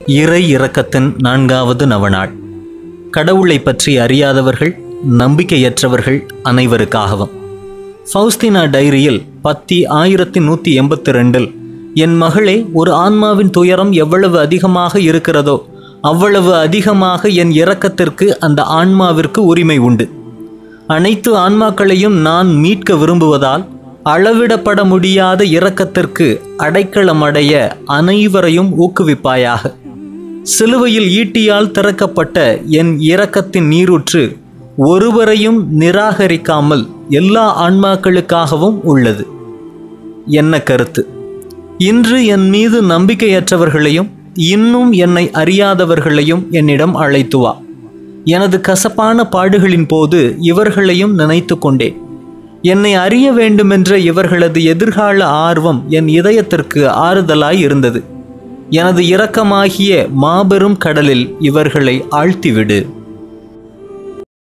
இறை இரக்கத்தின் நான்காவது நவநாள் கடவுளை பற்றி அறியாதவர்கள் நம்பிக்கையற்றவர்கள் அனைவருக்காகவும் ஃபவுஸ்தினா டைரியில் பத்தி ஆயிரத்தி நூற்றி எண்பத்தி ரெண்டில் என் மகளே ஒரு ஆன்மாவின் துயரம் எவ்வளவு அதிகமாக இருக்கிறதோ அவ்வளவு அதிகமாக என் இரக்கத்திற்கு அந்த ஆன்மாவிற்கு உரிமை உண்டு அனைத்து ஆன்மாக்களையும் நான் மீட்க விரும்புவதால் அளவிடப்பட முடியாத இரக்கத்திற்கு அடைக்கலமடைய அனைவரையும் ஊக்குவிப்பாயாக சிலுவையில் ஈட்டியால் திறக்கப்பட்ட என் இரக்கத்தின் நீரூற்று ஒருவரையும் நிராகரிக்காமல் எல்லா ஆன்மாக்களுக்காகவும் உள்ளது என்ன கருத்து இன்று என் மீது நம்பிக்கையற்றவர்களையும் இன்னும் என்னை அறியாதவர்களையும் என்னிடம் அழைத்து வா எனது கசப்பான பாடுகளின் போது இவர்களையும் நினைத்து கொண்டேன் என்னை அறிய வேண்டுமென்ற இவர்களது எதிர்கால ஆர்வம் என் இதயத்திற்கு ஆறுதலாய் இருந்தது எனது இரக்கமாகிய மாபெரும் கடலில் இவர்களை ஆழ்த்திவிடு